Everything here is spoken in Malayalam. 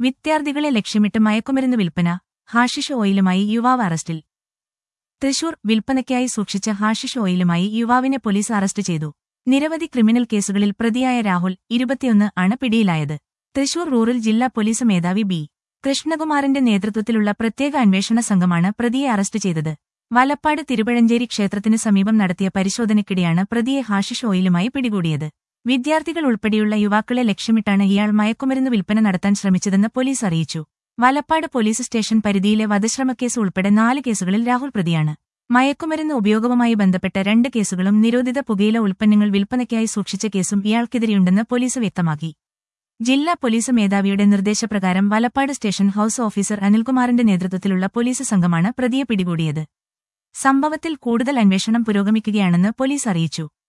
വിദ്യാർത്ഥികളെ ലക്ഷ്യമിട്ട് മയക്കുമരുന്ന് വിൽപ്പന ഹാഷിഷ് ഓയിലുമായി യുവാവ് അറസ്റ്റിൽ തൃശൂർ വിൽപ്പനയ്ക്കായി സൂക്ഷിച്ച ഹാഷിഷ് ഓയിലുമായി യുവാവിനെ പോലീസ് അറസ്റ്റ് ചെയ്തു നിരവധി ക്രിമിനൽ കേസുകളിൽ പ്രതിയായ രാഹുൽ ഇരുപത്തിയൊന്ന് ആണ് പിടിയിലായത് തൃശൂർ റൂറൽ ജില്ലാ പോലീസ് മേധാവി ബി കൃഷ്ണകുമാറിന്റെ നേതൃത്വത്തിലുള്ള പ്രത്യേക അന്വേഷണ സംഘമാണ് പ്രതിയെ അറസ്റ്റ് ചെയ്തത് വലപ്പാട് തിരുവഴഞ്ചേരി ക്ഷേത്രത്തിന് സമീപം നടത്തിയ പരിശോധനയ്ക്കിടെയാണ് പ്രതിയെ ഹാഷിഷ് ഓയിലുമായി പിടികൂടിയത് വിദ്യാർത്ഥികൾ ഉൾപ്പെടെയുള്ള യുവാക്കളെ ലക്ഷ്യമിട്ടാണ് ഇയാൾ മയക്കുമരുന്ന് വിൽപ്പന നടത്താൻ ശ്രമിച്ചതെന്ന് പോലീസ് അറിയിച്ചു വലപ്പാട് പോലീസ് സ്റ്റേഷൻ പരിധിയിലെ വധശ്രമക്കേസ് ഉൾപ്പെടെ നാല് കേസുകളിൽ രാഹുൽ പ്രതിയാണ് മയക്കുമരുന്ന് ഉപയോഗവുമായി ബന്ധപ്പെട്ട രണ്ട് കേസുകളും നിരോധിത പുകയില ഉൽപ്പന്നങ്ങൾ വിൽപ്പനയ്ക്കായി സൂക്ഷിച്ച കേസും ഇയാൾക്കെതിരെയുണ്ടെന്ന് പോലീസ് വ്യക്തമാക്കി ജില്ലാ പോലീസ് മേധാവിയുടെ നിർദ്ദേശപ്രകാരം വലപ്പാട് സ്റ്റേഷൻ ഹൌസ് ഓഫീസർ അനിൽകുമാറിന്റെ നേതൃത്വത്തിലുള്ള പോലീസ് സംഘമാണ് പ്രതിയെ പിടികൂടിയത് സംഭവത്തിൽ കൂടുതൽ അന്വേഷണം പുരോഗമിക്കുകയാണെന്ന് പോലീസ് അറിയിച്ചു